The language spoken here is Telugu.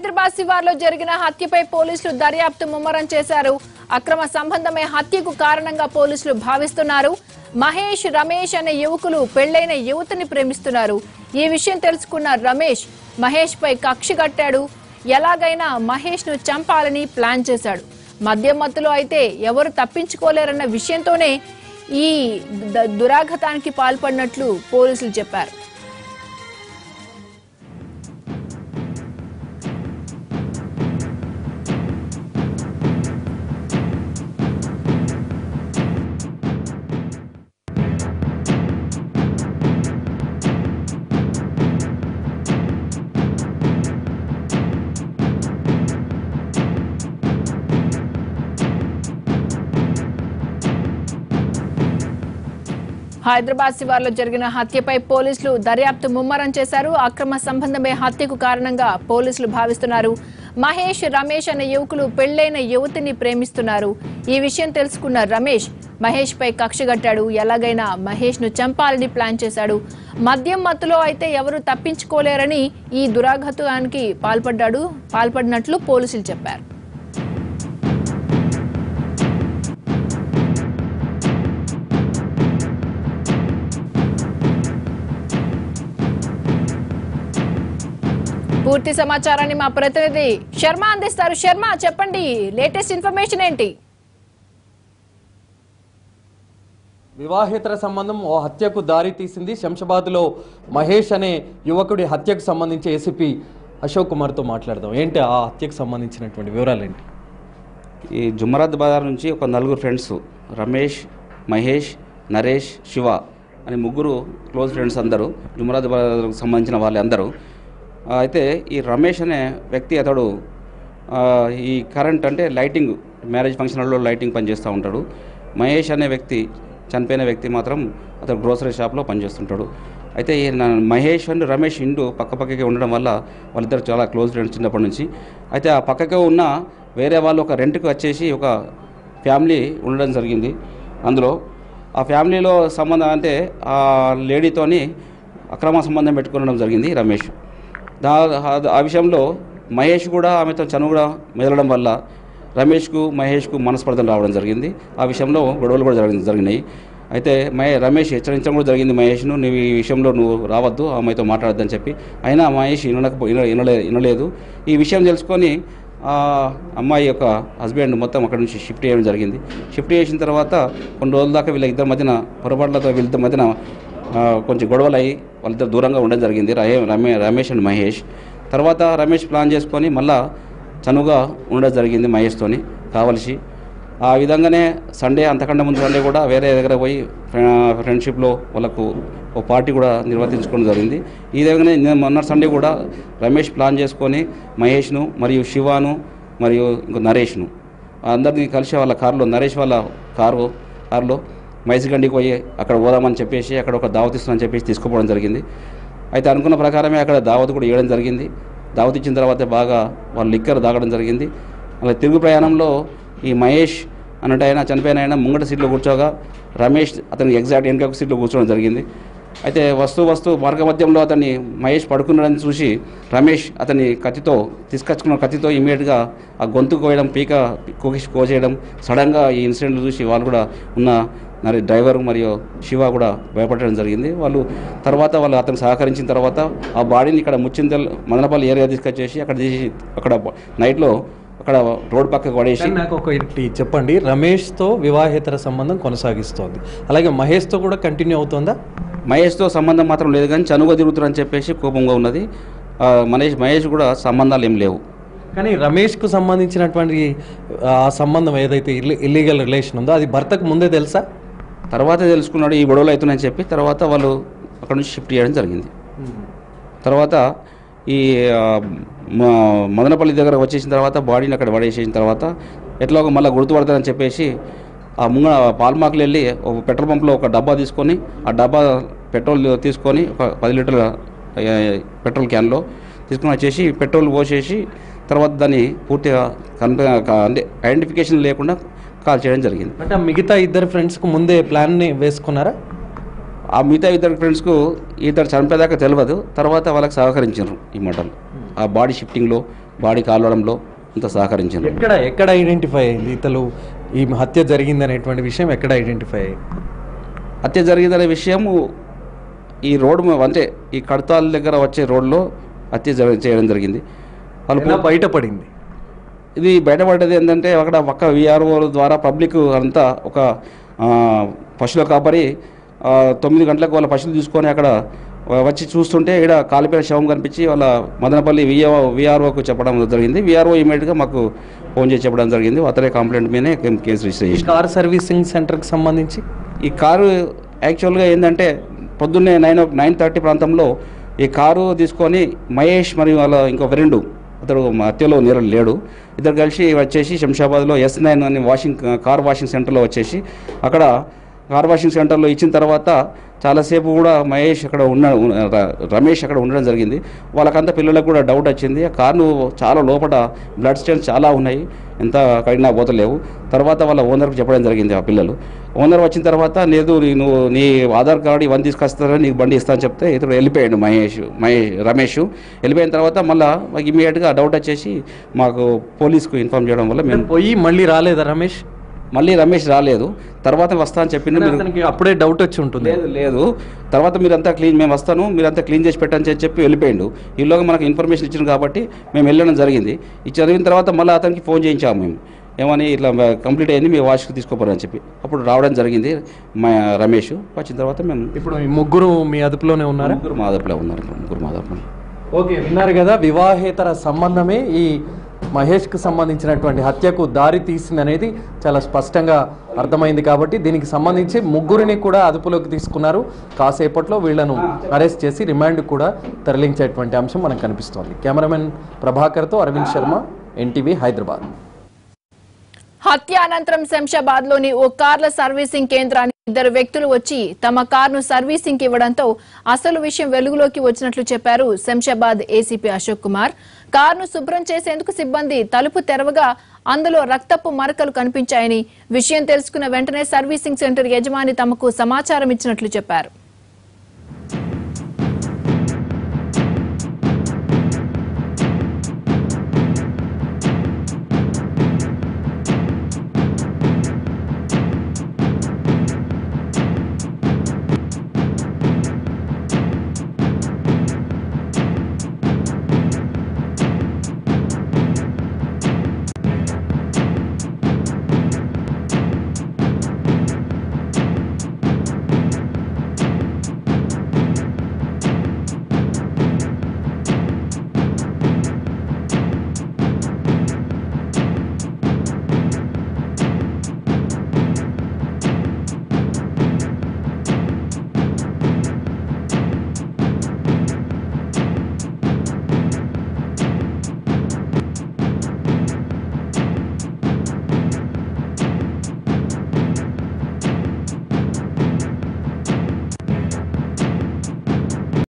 హైదరాబాద్ శివార్లో జరిగిన హత్యపై పోలీసులు దర్యాప్తు ముమ్మరం చేశారు అక్రమ సంబంధమే హత్యకు కారణంగా పోలీసులు భావిస్తున్నారు మహేష్ రమేష్ అనే యువకులు పెళ్లైన యువతిని ప్రేమిస్తున్నారు ఈ విషయం తెలుసుకున్న రమేష్ మహేష్ పై కక్ష కట్టాడు ఎలాగైనా మహేష్ ను చంపాలని ప్లాన్ చేశాడు మద్యం మత్తులో అయితే ఎవరు తప్పించుకోలేరన్న విషయంతోనే ఈ ద- దురాఘాతానికి పాల్పడినట్లు పోలీసులు చెప్పారు హైదరాబాద్ శివార్లో జరిగిన హత్యపై పోలీసులు దర్యాప్తు ముమ్మరం చేశారు అక్రమ సంబంధమే హత్యకు కారణంగా పోలీసులు భావిస్తున్నారు మహేష్ రమేష్ అనే యువకులు పెళ్లైన యువతిని ప్రేమిస్తున్నారు ఈ విషయం తెలుసుకున్న రమేష్ మహేష్ పై కక్షగట్టాడు ఎలాగైనా మహేష్ ను చంపాలని ప్లాన్ చేశాడు మద్యం మత్తులో అయితే ఎవరు తప్పించుకోలేరని ఈ దురాఘాతానికి పాల్పడ్డాడు పాల్పడినట్లు పోలీసులు చెప్పారు పూర్తి సమాచారాన్ని మా ప్రతినిధి శర్మ అందిస్తారు శర్మ చెప్పండి లేటెస్ట్ ఇన్ఫర్మేషన్ ఏంటి వివాహేతర సంబంధం ఓ హత్యకు దారి తీసింది శంషాబాద్లో మహేష్ అనే యువకుడి హత్యకు సంబంధించి ఏసీపీ అశోక్ కుమార్తో మాట్లాడదాం ఏంటి ఆ హత్యకు సంబంధించినటువంటి వివరాలు ఏంటి ఈ జుమ్మరాద్ బజార్ నుంచి ఒక నలుగురు ఫ్రెండ్స్ రమేష్ మహేష్ నరేష్ శివ అని ముగ్గురు క్లోజ్ ఫ్రెండ్స్ అందరూ జుమ్మరాద్ బజార్కు సంబంధించిన వాళ్ళే అందరూ ఆ, అయితే ఈ రమేష్ అనే వ్యక్తి అతడు ఆ, ఈ కరెంట్ అంటే లైటింగ్ మ్యారేజ్ ఫంక్షన్ హాల్లో లైటింగ్ పనిచేస్తూ ఉంటాడు మహేష్ అనే వ్యక్తి చనిపోయిన వ్యక్తి మాత్రం అతడు గ్రోసరీ షాప్లో పనిచేస్తుంటాడు అయితే ఈ నా- మహేష్ అండ్ రమేష్ ఇండు పక్క పక్కకే ఉండడం వల్ల వాళ్ళిద్దరు చాలా క్లోజ్ ఫ్రెండ్స్ చిన్నప్పటి నుంచి అయితే ఆ పక్కకే ఉన్న వేరే వాళ్ళు ఒక రెంట్కి వచ్చేసి ఒక ఫ్యామిలీ ఉండడం జరిగింది అందులో ఆ ఫ్యామిలీలో సంబంధం అంటే ఆ లేడీతోని అక్రమ సంబంధం పెట్టుకోవడం జరిగింది రమేష్ దా ఆ- ఆ విషయంలో మహేష్ కూడా ఆమెతో చనువు కూడా మెదలడం వల్ల రమేష్కు మహేష్కు మనస్పర్ధలు రావడం జరిగింది ఆ విషయంలో గొడవలు కూడా జరిగి జరిగినాయి అయితే మహే రమేష్ హెచ్చరించడం కూడా జరిగింది మహేష్ను నువ్వు ఈ విషయంలో నువ్వు రావద్దు ఆమెతో మాట్లాడొద్దని చెప్పి అయినా మహేష్ వినకపో విన- వినలే వినలేదు ఈ విషయం తెలుసుకొని ఆ అమ్మాయి యొక్క హస్బెండ్ మొత్తం అక్కడ నుంచి షిఫ్ట్ చేయడం జరిగింది షిఫ్ట్ చేసిన తర్వాత కొన్ని రోజుల దాకా వీళ్ళ ఇద్దరి మధ్యన పొరపాట్లతో వీళ్ళిద్దరి మధ్యన ఆ, కొంచెం గొడవలు అయ్యి వాళ్ళిద్దరు దూరంగా ఉండడం జరిగింది రహే రమే రమేష్ అండ్ మహేష్ తర్వాత రమేష్ ప్లాన్ చేసుకొని మళ్ళా చనువుగా ఉండడం జరిగింది మహేష్తోని కావలసి ఆ విధంగానే సండే అంతకంటే ముందు సండే కూడా వేరే దగ్గర పోయి ఫ్రె- ఫ్రెండ్షిప్లో వాళ్ళకు ఓ పార్టీ కూడా నిర్వర్తించుకోవడం జరిగింది ఈ విధంగానే నిన్న మొన్న సండే కూడా రమేష్ ప్లాన్ చేసుకొని మహేష్ను మరియు శివాను మరియు ఇంకో నరేష్ను అందరినీ కలిసి వాళ్ళ కారులో నరేష్ వాళ్ళ కారు కారులో మైసిగండికి పోయి అక్కడ పోదామని చెప్పేసి అక్కడ ఒక దావత్ ఇస్తున్నామని చెప్పేసి తీసుకుపోవడం జరిగింది అయితే అనుకున్న ప్రకారమే అక్కడ దావత్ కూడా ఇవ్వడం జరిగింది దావత్ ఇచ్చిన తర్వాత బాగా వాళ్ళు లిక్కర్ తాగడం జరిగింది అలా తిరుగు ప్రయాణంలో ఈ మహేష్ అన్నట్టు ఆయన చనిపోయిన ఆయన ముంగట సీట్లో కూర్చోగా రమేష్ అతనికి ఎగ్జాక్ట్ వెనక సీట్లో కూర్చోవడం జరిగింది అయితే వస్తూ వస్తూ మార్గ మధ్యంలో అతన్ని మహేష్ పడుకున్నాడని చూసి రమేష్ అతన్ని కత్తితో తీసుకొచ్చుకున్న కత్తితో ఇమీడియట్గా ఆ గొంతు కోయడం పీక కోసి కోసేయడం సడన్గా ఈ ఇన్సిడెంట్ చూసి వాళ్ళు కూడా ఉన్న మరి డ్రైవర్ మరియు శివ కూడా భయపడడం జరిగింది వాళ్ళు తర్వాత వాళ్ళు అతను సహకరించిన తర్వాత ఆ బాడీని ఇక్కడ ముచ్చింతల్ మదనపల్లి ఏరియా తీసుకొచ్చేసి అక్కడ తీసి అక్కడ నైట్లో అక్కడ రోడ్ పక్కకు పడేసి కానీ నాకు ఒకటి చెప్పండి రమేష్తో వివాహేతర సంబంధం కొనసాగిస్తోంది అలాగే మహేష్తో కూడా కంటిన్యూ అవుతోందా మహేష్తో సంబంధం మాత్రం లేదు కానీ చనువుగా తిరుగుతున్నారని చెప్పేసి కోపంగా ఉన్నది ఆ, మహేష్ మహేష్ కూడా సంబంధాలు ఏం లేవు కానీ రమేష్కు సంబంధించినటువంటి ఆ సంబంధం ఏదైతే ఇల్లి ఇల్లీగల్ రిలేషన్ ఉందో అది భర్తకు ముందే తెలుసా తర్వాత తెలుసుకున్నాడు ఈ గొడవలు అవుతున్నాయని చెప్పి తర్వాత వాళ్ళు అక్కడ నుంచి షిఫ్ట్ చేయడం జరిగింది తర్వాత ఈ ఆ, మ- మదనపల్లి దగ్గర వచ్చేసిన తర్వాత బాడీని అక్కడ పడేసేసిన తర్వాత ఎట్లాగో మళ్ళీ గుర్తుపడతారని చెప్పేసి ఆ ముంగ పాల్మాకులు వెళ్ళి ఒక పెట్రోల్ పంప్లో ఒక డబ్బా తీసుకొని ఆ డబ్బా పెట్రోల్ తీసుకొని ఒక పది లీటర్ల ఆ, పెట్రోల్ క్యాన్లో తీసుకొని వచ్చేసి పెట్రోల్ పోసేసి తర్వాత దాన్ని పూర్తిగా కన్ప అంటే ఐడెంటిఫికేషన్ లేకుండా కాల్ చేయడం జరిగింది అంటే ఆ మిగతా ఇద్దరు ఫ్రెండ్స్కు ముందే ప్లాన్ని వేసుకున్నారా ఆ మిగతా ఇద్దరు ఫ్రెండ్స్కు ఇద్దరు చనిపోయేదాకా తెలియదు తర్వాత వాళ్ళకి సహకరించారు ఈ మాటలు ఆ బాడీ షిఫ్టింగ్లో బాడీ కాలవడంలో ఇంత సహకరించారు ఎక్కడ ఎక్కడ ఐడెంటిఫై అయింది ఇతలు ఈ హత్య జరిగిందనేటువంటి విషయం ఎక్కడ ఐడెంటిఫై అయ్యింది హత్య జరిగిందనే విషయము ఈ రోడ్డు మీద అంటే ఈ కడతాల దగ్గర వచ్చే రోడ్లో హత్య జరి- చేయడం జరిగింది వాళ్ళు ఎలా బయటపడింది ఇది బయటపడ్డది ఏంటంటే అక్కడ పక్క విఆర్ఓ ద్వారా పబ్లిక్ అంతా ఒక ఆ, పశువుల కాపరి ఆ, తొమ్మిది గంటలకు వాళ్ళ పశువులు తీసుకొని అక్కడ వచ్చి చూస్తుంటే ఇక్కడ కాలిపోయిన శవం కనిపించి వాళ్ళ మదనపల్లి విఆ విఆర్ఓకు చెప్పడం జరిగింది విఆర్ఓ ఇమీడియట్గా మాకు ఫోన్ చేసి చెప్పడం జరిగింది అతనే కంప్లైంట్ మీదనే కేసు రిజిస్టర్ ఈ చేసి కార్ సర్వీసింగ్ సెంటర్కి సంబంధించి ఈ కారు యాక్చువల్గా ఏంటంటే పొద్దున్నే నైన్ నైన్ థర్టీ ప్రాంతంలో ఈ కారు తీసుకొని మహేష్ మరియు వాళ్ళ ఇంకొక రెండు అతడు మా హత్యలో నీరు లేడు ఇద్దరు కలిసి వచ్చేసి శంషాబాద్లో ఎస్ నైన్ అని వాషింగ్ కార్ వాషింగ్ సెంటర్లో వచ్చేసి అక్కడ కార్ వాషింగ్ సెంటర్లో ఇచ్చిన తర్వాత చాలాసేపు కూడా మహేష్ అక్కడ ఉన్న ర- రమేష్ అక్కడ ఉండడం జరిగింది వాళ్ళకంతా పిల్లలకు కూడా డౌట్ వచ్చింది ఆ కార్ను చాలా లోపల బ్లడ్ స్టెయిన్స్ చాలా ఉన్నాయి ఎంత కడిగినా పోతలేవు తర్వాత వాళ్ళ ఓనర్కి చెప్పడం జరిగింది ఆ పిల్లలు ఓనర్ వచ్చిన తర్వాత లేదు నీ- నువ్వు నీ ఆధార్ కార్డు ఇవన్నీ తీసుకొస్తారని నీకు బండి ఇస్తా అని చెప్తే ఇతడు వెళ్ళిపోయాడు మహేష్ మహేష్ రమేష్ వెళ్ళిపోయిన తర్వాత మళ్ళీ మాకు ఇమీడియట్గా డౌట్ వచ్చేసి మాకు పోలీస్కు ఇన్ఫామ్ చేయడం వల్ల మేము పోయి మళ్ళీ రాలేదా రమేష్ మళ్ళీ రమేష్ రాలేదు తర్వాత వస్తా అని చెప్పిండు మీరు అతనికి అప్పుడే డౌట్ వచ్చి ఉంటుంది లేదు లేదు తర్వాత మీరంతా క్లీన్ మేము వస్తాను మీరంతా క్లీన్ చేసి పెట్టని చెప్పి చెప్పి వెళ్ళిపోయిండు ఈలోగా మనకు ఇన్ఫర్మేషన్ ఇచ్చింది కాబట్టి మేము వెళ్ళడం జరిగింది ఇది చదివిన తర్వాత మళ్ళీ అతనికి ఫోన్ చేయించాము మేము ఏమని ఇట్లా కంప్లీట్ అయింది మీ వాష్కి తీసుకోపోరని చెప్పి అప్పుడు రావడం జరిగింది మా రమేష్ వచ్చిన తర్వాత మేము ఇప్పుడు ఈ ముగ్గురు మీ అదుపులోనే ఉన్నారా ముగ్గురు మాదాపులో ఉన్నారు ముగ్గురు మాదాపులో ఓకే విన్నారు కదా వివాహేతర సంబంధమే ఈ మహేష్కు సంబంధించినటువంటి హత్యకు దారి తీసిందనేది చాలా స్పష్టంగా అర్థమైంది కాబట్టి దీనికి సంబంధించి ముగ్గురిని కూడా అదుపులోకి తీసుకున్నారు కాసేపట్లో వీళ్లను అరెస్ట్ చేసి రిమాండ్ కూడా తరలించేటువంటి అంశం మనకు కనిపిస్తోంది కెమెరామెన్ ప్రభాకర్తో అరవింద్ శర్మ ఎన్టీవీ హైదరాబాద్ హత్య అనంతరం శంషాబాద్ లోని ఓ కార్ల సర్వీసింగ్ కేంద్రానికి ఇద్దరు వ్యక్తులు వచ్చి తమ కారును సర్వీసింగ్ కి ఇవ్వడంతో అసలు విషయం వెలుగులోకి వచ్చినట్లు చెప్పారు శంషాబాద్ ఏసీపీ అశోక్ కుమార్ కారును శుభ్రం చేసేందుకు సిబ్బంది తలుపు తెరవగా అందులో రక్తపు మరకలు కనిపించాయని విషయం తెలుసుకున్న వెంటనే సర్వీసింగ్ సెంటర్ యజమాని తమకు సమాచారం ఇచ్చినట్లు చెప్పారు